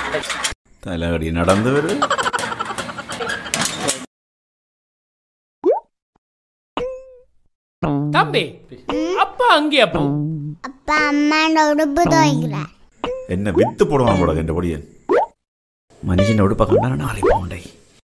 തലകടി നടന്നു വരും தம்பி அப்பா அங்கே அப்பா அப்பா அம்மாண்ட உடுப்பு துவைக்கிறார் എന്നെ വിത്ത് പൊടുവാൻ പോടക എൻ്റെ പൊടിയൻ മനുഷ്യൻ്റെ ഉടുപ്പ കണ്ടാണ് അറിയിപ്പോണ്ടേ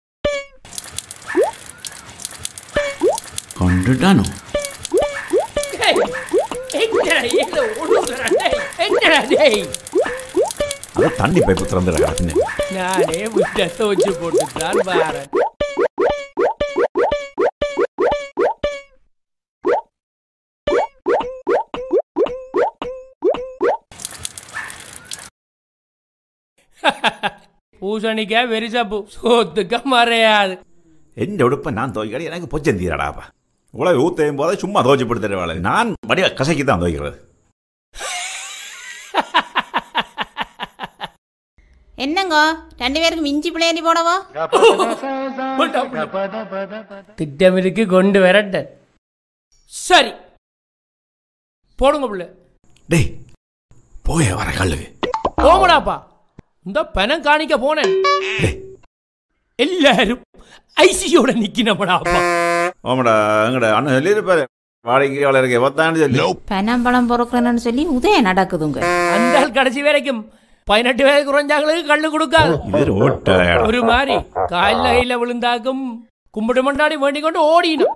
കണ്ടിട്ടാണോ டேய், என்னடா ஏதோ ஒண்ணுங்கடா, டேய், என்னடா டேய் അത് തണ്ണി പൈപ്പ് തുറന്നിട പിന്നെ நானே விட்ட துவச்சு போட்டுத்தான் பாரன் பூசணிக்காய் வெரிசப்பு சோத்துக்க மறையாது എൻ്റെ ഉടുപ്പ ഞാൻ തുவைக்காடி எனக்கு பொச்சம் தீரடாப்பா உலக ஊத்தையும் போதே சும்மா துவைச்சு படுத்துற வேலை நான் வடிவ கசக்கி தான் துவைக்கிறது என்னங்கோ ரெண்டு பேருக்கு மிஞ்சி பிள்ளையாண்டி போடவோ திட்டமிருக்கு கொண்டு வரட்டன் சரி போடுங்க பிள்ளை டேய் போய வர கல்லுக்கு போங்கடாப்பா இந்த பணம் காணிக்க போனேன் டேய் எல்லாரும் ஐசியோட நிக்கணும்டாப்பா ஆமாடா எங்கடா அண்ணன் சொல்லியிருப்பாரு வாடகைக்கு வளர்க்க பத்தாண்டு சொல்லி பனம்பழம் பொறுக்கிறேன்னு சொல்லி உதயம் நடக்குதுங்க அந்த ஆள் கடைசி வரைக்கும் பதினெட்டு வயது குறைஞ்சாங்களுக்கு கண்ணு கொடுக்காது இது ஓட்டாடா ஒரு மாதிரி காலில் கையில் விழுந்தாக்கும் கும்பிட்டு மண்டாடி வேண்டிக் கொண்டு ஓடினும்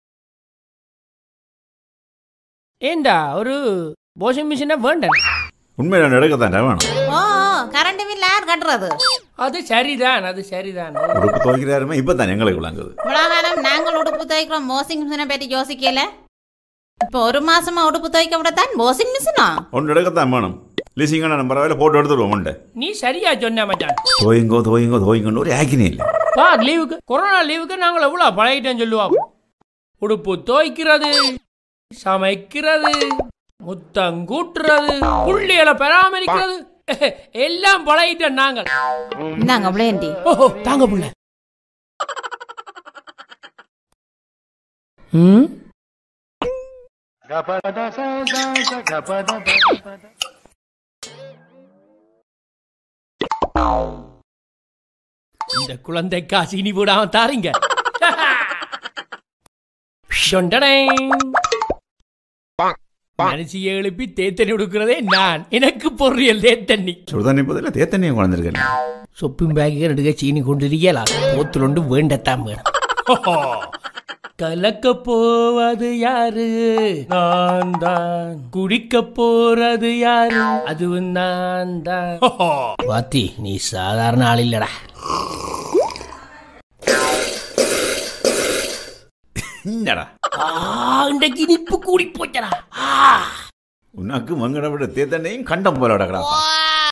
ஏண்டா ஒரு வாஷிங் மிஷினை வேண்டாம் உண்மையில நடக்கத்தான் வேணும் ஓ கரண்ட் பில் யார் கட்டுறது அது சரிதான் அது சரிதான் உடுப்பு துவைக்கிறாருமே இப்போ தான் எங்களுக்கு விளங்குது இவ்வளோ காலம் நாங்கள் உடுப்பு துவைக்கிறோம் வாஷிங் மிஷினை பற்றி யோசிக்கல இப்போ ஒரு மாசமா உடுப்பு துவைக்க விடத்தான் வாஷிங் மிஷினா ஒன்று எடுக்கத்தான் வேணும் லீசிங்கான நம்ம பரவாயில்ல போட்டு எடுத்துருவோம் உண்டு நீ சரியா சொன்ன மச்சான் தோயுங்கோ தோயுங்கோ தோயுங்கன்னு ஒரு ஆக்கினே இல்லை பா லீவுக்கு கொரோனா லீவுக்கு நாங்கள் எவ்வளோ பழகிட்டேன்னு சொல்லுவோம் உடுப்பு துவைக்கிறது சமைக்கிறது முத்தம் கூட்டுறது புள்ளிகளை பராமரிக்கிறது எல்லாம் பழகிட்டோம் நாங்கள் இந்தாங்க பிள்ளையாண்டி ஓஹோ தாங்க புள்ள ம் இந்த குழந்தைக்கா சீனி போடாம தாரீங்க டொண்டடை. மனுஷியை எழுப்பி தேத்தண்ணி கொடுக்கிறதே நான் எனக்கு பொறியல் தேத்தண்ணி சுடுதண்ணி பதில் தேத்தண்ணியும் குழந்திருக்கேன் சொப்பிங் பேக்கு எடுக்க சீனி கொண்டிருக்கலா போத்துலொண்டு வேண்டத்தான் வேணும் கலக்க போவது யாரு நான் தான் குடிக்க போறது யாரு அதுவும் நான் தான் வாத்தி நீ சாதாரண ஆள் இல்லடா என்னடா ஆ, இன்றைக்கு இனிப்பு கூடி போச்சடா ஆ உனக்கு மங்கட விட தேத்தண்ணியும் கண்டம் போல கிடக்குறாப்பா